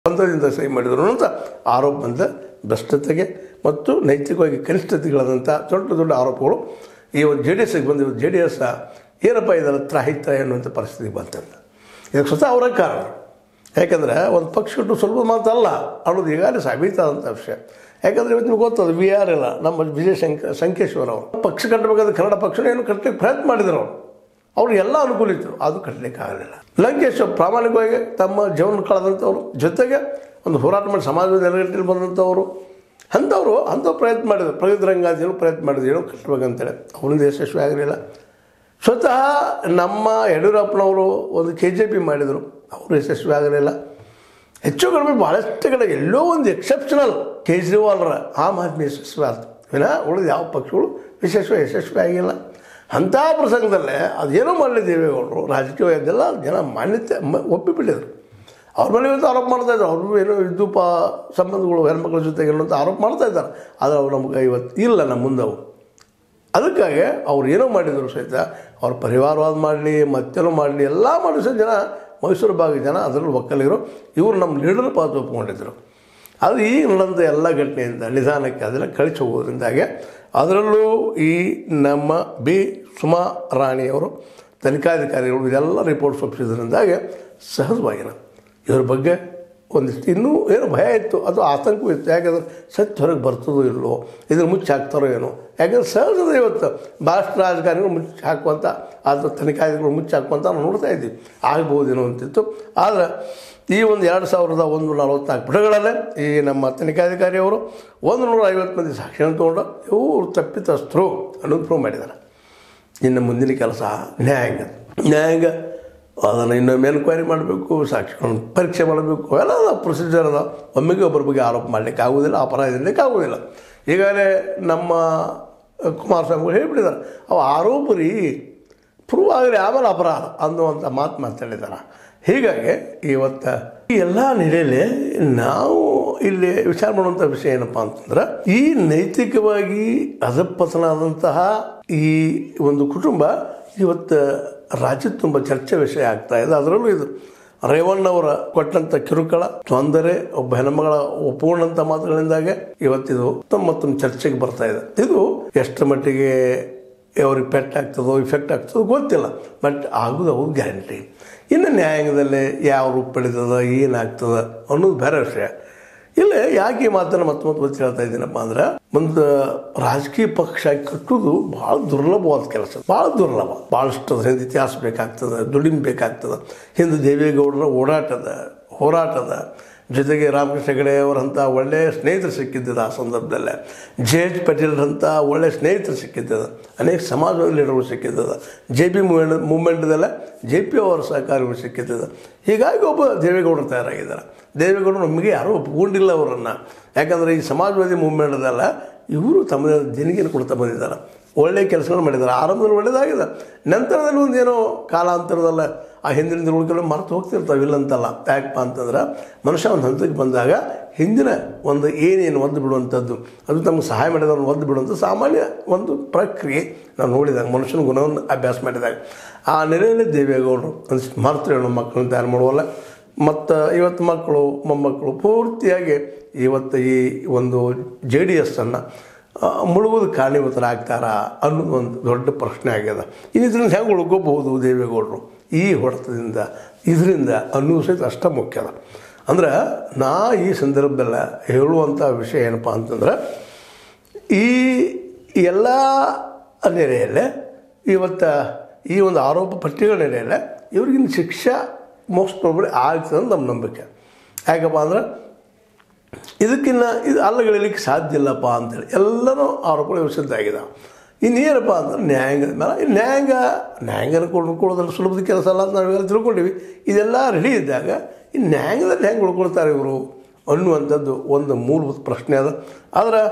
ಬಂಧದಿಂದ ಸಹಿ ಮಾಡಿದರು ಅಂತ ಆರೋಪ ಬಂದ ಭ್ರಷ್ಟತೆಗೆ ಮತ್ತು ನೈತಿಕವಾಗಿ ಕನಿಷ್ಠತೆಗಳಾದಂಥ ದೊಡ್ಡ ದೊಡ್ಡ ಆರೋಪಗಳು ಈ ಒಂದು ಜೆ ಡಿ ಎಸ್ಗೆ ಬಂದಿರೋ ಜೆ ಡಿ ಎಸ್ ಏನಪ್ಪ ಇದರ ತ್ರಾಹಿತ ಎನ್ನುವಂಥ ಪರಿಸ್ಥಿತಿ ಬಂತಂತ ಇದಕ್ಕೆ ಸ್ವತಃ ಅವರ ಕಾರಣ ಯಾಕಂದರೆ ಒಂದು ಪಕ್ಷ ಬಿಟ್ಟು ಸ್ವಲ್ಪ ಮಾತಲ್ಲ ಅನ್ನೋದು ಈಗಾಗಲೇ ಸಾಬೀತಾದಂಥ ವಿಷಯ ಯಾಕಂದರೆ ಇವತ್ತು ನಿಮ್ಗೆ ಗೊತ್ತದು ವಿ ಆರ್ ಇಲ್ಲ ನಮ್ಮ ವಿಜಯ ಶಂಕ ಸಂಕೇಶ್ವರ ಅವರು ಪಕ್ಷ ಕಟ್ಟಬೇಕಾದ್ರೆ ಕನ್ನಡ ಪಕ್ಷನ ಏನು ಕಟ್ಟಲಿಕ್ಕೆ ಪ್ರಯತ್ನ ಮಾಡಿದ್ರು ಅವರು ಅವ್ರು ಎಲ್ಲ ಅನುಕೂಲ ಇತ್ತು ಅದು ಕಟ್ಟಲಿಕ್ಕೆ ಆಗಲಿಲ್ಲ ಲಂಕೇಶ್ ಪ್ರಾಮಾಣಿಕವಾಗಿ ತಮ್ಮ ಜೀವನ ಕಳೆದಂಥವ್ರು ಜೊತೆಗೆ ಒಂದು ಹೋರಾಟ ಮಾಡಿ ಸಮಾಜದ ನೆಲೆಗಟ್ಟಲ್ಲಿ ಬಂದಂಥವ್ರು ಅಂಥವ್ರು ಅಂಥ ಪ್ರಯತ್ನ ಮಾಡಿದ್ರು ಪ್ರಗತಿ ರಂಗಾದಿಗಳು ಪ್ರಯತ್ನ ಮಾಡಿದ್ರು ಏನೋ ಕಟ್ಟಬೇಕಂತೇಳಿ ಅವರಿಂದ ಯಶಸ್ವಿ ಆಗಲಿಲ್ಲ ಸ್ವತಃ ನಮ್ಮ ಯಡಿಯೂರಪ್ಪನವರು ಒಂದು ಕೆ ಜೆ ಪಿ ಮಾಡಿದರು ಅವರು ಯಶಸ್ವಿ ಆಗಲಿಲ್ಲ ಹೆಚ್ಚು ಕಡಿಮೆ ಭಾಳಷ್ಟು ಕಡೆ ಎಲ್ಲೋ ಒಂದು ಎಕ್ಸೆಪ್ಷನಲ್ ಕೇಜ್ರಿವಾಲ್ರ ಆಮ್ ಆದ್ಮಿ ಯಶಸ್ವಿ ಆಯ್ತು ವಿನ ಉಳಿದ ಯಾವ ಪಕ್ಷಗಳು ವಿಶೇಷ ಯಶಸ್ವಿ ಆಗಿಲ್ಲ ಅಂಥ ಪ್ರಸಂಗದಲ್ಲೇ ಅದೇನೋ ಮಾಡಲಿ ದೇವೇಗೌಡರು ರಾಜಕೀಯ ಇದೆಲ್ಲ ಜನ ಮಾನ್ಯತೆ ಮ- ಒಪ್ಪಿಬಿಟ್ಟಿದ್ರು ಅವ್ರ ಮೇಲೆ ಇವತ್ತು ಆರೋಪ ಮಾಡ್ತಾ ಇದ್ದಾರೆ ಅವರು ಏನೋ ವಿದ್ಯುಪ ಸಂಬಂಧಗಳು ಹೆಣ್ಮಕ್ಳ ಜೊತೆಗೆ ಅಂತ ಆರೋಪ ಮಾಡ್ತಾ ಇದ್ದಾರೆ ಆದರೆ ಅವ್ರು ನಮ್ಗೆ ಇವತ್ತು ಇಲ್ಲ ನಮ್ಮ ಮುಂದೆ ಅವು ಅದಕ್ಕಾಗಿ ಅವ್ರು ಏನೋ ಮಾಡಿದರು ಸಹಿತ ಅವ್ರ ಪರಿವಾರವಾದ ಮಾಡಲಿ ಮತ್ತೇನೋ ಮಾಡಲಿ ಎಲ್ಲ ಮಾಡಿ ಸಹ ಜನ ಮೈಸೂರು ಭಾಗದ ಜನ ಅದರಲ್ಲಿ ಒಕ್ಕಲಿಗರು ಇವರು ನಮ್ಮ ಲೀಡರ್ ಪಾತ್ರ ಒಪ್ಕೊಂಡಿದ್ದರು ಅದು ಈಗ ನಡೆದಂಥ ಎಲ್ಲ ಘಟನೆಯಿಂದ ನಿಧಾನಕ್ಕೆ ಅದೆಲ್ಲ ಕಳಿಸಿ ಹೋಗೋದ್ರಿಂದಾಗೆ ಅದರಲ್ಲೂ ಈ ನಮ್ಮ ಬಿ ಸುಮಾ ರಾಣಿಯವರು ತನಿಖಾಧಿಕಾರಿಗಳು ಇದೆಲ್ಲ ರಿಪೋರ್ಟ್ಸ್ ಒಪ್ಪಿಸಿದ್ರಿಂದಾಗೆ ಸಹಜವಾಗಿನ ಇವ್ರ ಬಗ್ಗೆ ಒಂದಿಷ್ಟು ಇನ್ನೂ ಏನೋ ಭಯ ಇತ್ತು ಅದು ಆತಂಕವೂ ಇತ್ತು ಯಾಕಂದ್ರೆ ಸತ್ಯ ಹೊರಗೆ ಬರ್ತದೋ ಇಲ್ಲವೋ ಇದ್ರ ಮುಚ್ಚಿ ಹಾಕ್ತಾರೋ ಏನೋ ಯಾಕಂದ್ರೆ ಸಹಜದ ಇವತ್ತು ಭಾಳಷ್ಟು ರಾಜಕಾರಣಿಗಳು ಮುಚ್ಚಿ ಹಾಕುವಂಥ ಅದು ತನಿಖಾಧಿಕಾರಿಗಳು ಮುಚ್ಚಿ ಹಾಕುವಂಥ ನಾವು ನೋಡ್ತಾ ಇದ್ದೀವಿ ಆಗ್ಬೋದೇನೋ ಅಂತಿತ್ತು ಆದರೆ ಈ ಒಂದು ಎರಡು ಸಾವಿರದ ಒಂದು ನಲವತ್ನಾಲ್ಕು ಪುಟಗಳಲ್ಲೇ ಈ ನಮ್ಮ ತನಿಖಾಧಿಕಾರಿಯವರು ಒಂದು ನೂರ ಐವತ್ತು ಮಂದಿ ಸಾಕ್ಷಿಯನ್ನು ತೊಗೊಂಡು ಇವರು ತಪ್ಪಿತಸ್ಥರು ಅನ್ನೋದು ಪ್ರೂವ್ ಮಾಡಿದ್ದಾರೆ ಇನ್ನು ಮುಂದಿನ ಕೆಲಸ ನ್ಯಾಯಾಂಗ ನ್ಯಾಯಾಂಗ ಅದನ್ನು ಇನ್ನೊಮ್ಮೆ ಎನ್ಕ್ವೈರಿ ಮಾಡಬೇಕು ಸಾಕ್ಷಿಗಳನ್ನು ಪರೀಕ್ಷೆ ಮಾಡಬೇಕು ಅವೆಲ್ಲ ಪ್ರೊಸೀಜರ್ ಅದ ಒಮ್ಮೆಗೆ ಒಬ್ಬರ ಬಗ್ಗೆ ಆರೋಪ ಮಾಡಲಿಕ್ಕೆ ಆಗೋದಿಲ್ಲ ಅಪರಾಧ ಇರಲಿಕ್ಕೆ ಆಗೋದಿಲ್ಲ ಈಗಾಗಲೇ ನಮ್ಮ ಕುಮಾರಸ್ವಾಮಿಗಳು ಹೇಳಿಬಿಟ್ಟಿದ್ದಾರೆ ಅವು ಆರೋಪ ರೀ ಪ್ರೂವ್ ಆಗಲಿ ಆಮೇಲೆ ಅಪರಾಧ ಅನ್ನುವಂಥ ಮಾತು ಮಾತಾಡಿದ್ದಾರೆ ಹೀಗಾಗಿ ಇವತ್ತು ಈ ಎಲ್ಲ ನೆಲೆಯಲ್ಲಿ ನಾವು ಇಲ್ಲಿ ವಿಚಾರ ಮಾಡುವಂಥ ವಿಷಯ ಏನಪ್ಪ ಅಂತಂದ್ರೆ ಈ ನೈತಿಕವಾಗಿ ಅಧಪತನಾದಂತಹ ಈ ಒಂದು ಕುಟುಂಬ ಇವತ್ತು ರಾಜ್ಯದ ತುಂಬ ಚರ್ಚೆ ವಿಷಯ ಆಗ್ತಾ ಇದೆ ಅದರಲ್ಲೂ ಇದು ರೇವಣ್ಣವರ ಕೊಟ್ಟಂಥ ಕಿರುಕುಳ ತೊಂದರೆ ಒಬ್ಬ ಹೆಣ್ಮಗಳ ಒಪ್ಪುಕೊಂಡಂಥ ಮಾತುಗಳಿಂದಾಗೆ ಇವತ್ತಿದು ತಮ್ಮ ಮತ್ತೊಂದು ಚರ್ಚೆಗೆ ಬರ್ತಾ ಇದೆ ಇದು ಎಷ್ಟು ಮಟ್ಟಿಗೆ ಅವ್ರಿಗೆ ಪೆಟ್ಟಾಗ್ತದೋ ಇಫೆಕ್ಟ್ ಆಗ್ತದೋ ಗೊತ್ತಿಲ್ಲ ಬಟ್ ಆಗೋದು ಅವ್ರು ಗ್ಯಾರಂಟಿ ಇನ್ನು ನ್ಯಾಯಾಂಗದಲ್ಲಿ ಯಾವ ರೂಪ ಪಡಿತದ ಏನಾಗ್ತದ ಅನ್ನೋದು ಬೇರೆ ವಿಷಯ ಇಲ್ಲ ಯಾಕೆ ಈ ಮಾತನ್ನು ಮತ್ತೆ ಮತ್ತೆ ಮತ್ತೆ ಹೇಳ್ತಾ ಇದ್ದೀನಪ್ಪ ಅಂದ್ರೆ ಒಂದು ರಾಜಕೀಯ ಪಕ್ಷ ಕಟ್ಟುವುದು ಭಾಳ ದುರ್ಲಭವಾದ ಕೆಲಸ ಭಾಳ ದುರ್ಲಭ ಭಾಳಷ್ಟು ಅದ್ರ ಹಿಂದೆ ಇತಿಹಾಸ ಬೇಕಾಗ್ತದೆ ದುಡಿಮೆ ಬೇಕಾಗ್ತದೆ ಹಿಂದೆ ದೇವೇಗೌಡರ ಓಡಾಟದ ಹೋರಾಟದ ಜೊತೆಗೆ ರಾಮಕೃಷ್ಣ ಹೆಗಡೆ ಅವರಂಥ ಒಳ್ಳೆಯ ಸ್ನೇಹಿತರು ಸಿಕ್ಕಿದ್ದ ಆ ಸಂದರ್ಭದಲ್ಲೇ ಜೆ ಎಚ್ ಪಟೇಲ್ರಂಥ ಒಳ್ಳೆಯ ಸ್ನೇಹಿತರು ಸಿಕ್ಕಿದ್ದದ ಅನೇಕ ಸಮಾಜವಾದ ಲೀಡರ್ಗಳು ಸಿಕ್ಕಿದ್ದದ ಜೆ ಪಿ ಮೂವ್ಮೆಂಟ್ ಮೂವ್ಮೆಂಟ್ದಲ್ಲೇ ಜೆ ಪಿ ಅವರ ಸಹಕಾರಿಗಳು ಸಿಕ್ಕಿದ್ದದ ಹೀಗಾಗಿ ಒಬ್ಬ ದೇವೇಗೌಡರು ತಯಾರಾಗಿದ್ದಾರೆ ದೇವೇಗೌಡರು ನಮಗೆ ಯಾರೂ ಒಪ್ಕೊಂಡಿಲ್ಲ ಅವರನ್ನು ಯಾಕಂದರೆ ಈ ಸಮಾಜವಾದಿ ಮೂವ್ಮೆಂಟ್ದಲ್ಲ ಇವರು ತಮ್ಮ ದೇಣಿಗೆಯನ್ನು ಕೊಡ್ತಾ ಬಂದಿದ್ದಾರೆ ಒಳ್ಳೆಯ ಕೆಲಸಗಳು ಮಾಡಿದ್ದಾರೆ ಆರಂಭದಲ್ಲಿ ಒಳ್ಳೆಯದಾಗಿದೆ ನಂತರದಲ್ಲಿ ಒಂದೇನೋ ಕಾಲಾಂತರದಲ್ಲ ಆ ಹಿಂದಿನ ದಿನಗಳು ಮರೆತು ಹೋಗ್ತಿರ್ತಾವೆ ಇಲ್ಲಂತಲ್ಲ ಯಾಕಪ್ಪ ಅಂತಂದ್ರೆ ಮನುಷ್ಯ ಒಂದು ಹಂತಕ್ಕೆ ಬಂದಾಗ ಹಿಂದಿನ ಒಂದು ಏನೇನು ಒದ್ದು ಬಿಡುವಂಥದ್ದು ಅದು ತಮಗೆ ಸಹಾಯ ಮಾಡಿದವ್ರನ್ನ ಒದ್ದು ಬಿಡುವಂಥ ಸಾಮಾನ್ಯ ಒಂದು ಪ್ರಕ್ರಿಯೆ ನಾವು ನೋಡಿದಾಗ ಮನುಷ್ಯನ ಗುಣವನ್ನು ಅಭ್ಯಾಸ ಮಾಡಿದಾಗ ಆ ನೆಲೆಯಲ್ಲಿ ದೇವೇಗೌಡರು ಒಂದಿಷ್ಟು ಮರೆತು ಹೇಳೋ ಮಕ್ಕಳನ್ನ ತಯಾರು ಮಾಡುವಲ್ಲ ಮತ್ತು ಇವತ್ತು ಮಕ್ಕಳು ಮೊಮ್ಮಕ್ಕಳು ಪೂರ್ತಿಯಾಗಿ ಇವತ್ತು ಈ ಒಂದು ಜೆ ಡಿ ಎಸ್ಸನ್ನು ಮುಳುಗೋದು ಕಾರಣೀಭೂತರಾಗ್ತಾರಾ ಅನ್ನೋದು ಒಂದು ದೊಡ್ಡ ಪ್ರಶ್ನೆ ಆಗ್ಯದ ಇದರಿಂದ ಹೆಂಗೆ ಉಳ್ಕೋಬಹುದು ದೇವೇಗೌಡರು ಈ ಹೊಡೆತದಿಂದ ಇದರಿಂದ ಅನ್ನೋದು ಸಹಿತ ಅಷ್ಟ ಮುಖ್ಯ ಅದ ಅಂದ್ರೆ ನಾ ಈ ಸಂದರ್ಭದಲ್ಲ ಹೇಳುವಂಥ ವಿಷಯ ಏನಪ್ಪ ಅಂತಂದ್ರೆ ಈ ಎಲ್ಲ ನೆಲೆಯಲ್ಲೇ ಇವತ್ತು ಈ ಒಂದು ಆರೋಪ ಪಟ್ಟಿಗಳ ನೆಲೆಯಲ್ಲೇ ಇವ್ರಿಗಿನ ಶಿಕ್ಷೆ ಮೋಸ್ಟ್ ಪ್ರಾಬಲಿ ಆಗ್ತದೆ ಅಂತ ನಮ್ಮ ನಂಬಿಕೆ ಯಾಕಪ್ಪ ಅಂದ್ರೆ ಇದಕ್ಕಿನ್ನ ಇದು ಅಲ್ಲಗಳಿಲಿಕ್ಕೆ ಸಾಧ್ಯ ಇಲ್ಲಪ್ಪ ಅಂತೇಳಿ ಎಲ್ಲನೂ ಆರೋಪಗಳು ಸಿದ್ಧ ಆಗಿದಾವೆ ಇನ್ನೇನಪ್ಪ ಅಂದ್ರೆ ನ್ಯಾಯಾಂಗದ ಮೇಲೆ ಈ ನ್ಯಾಯಾಂಗ ನ್ಯಾಯಾಂಗನ ಕೊಡ್ಕೊಳ್ಳೋದ್ರಲ್ಲಿ ಸುಲಭದ ಕೆಲಸ ಅಲ್ಲ ಅಂತ ನಾವೆಲ್ಲ ತಿಳ್ಕೊಂಡಿವಿ ಇದೆಲ್ಲ ರೆಡಿ ಇದ್ದಾಗ ಈ ನ್ಯಾಯಾಂಗದಲ್ಲಿ ಹೆಂಗೆ ಉಳ್ಕೊಳ್ತಾರೆ ಇವರು ಅನ್ನುವಂಥದ್ದು ಒಂದು ಮೂಲಭೂತ ಪ್ರಶ್ನೆ ಅದ ಆದ್ರೆ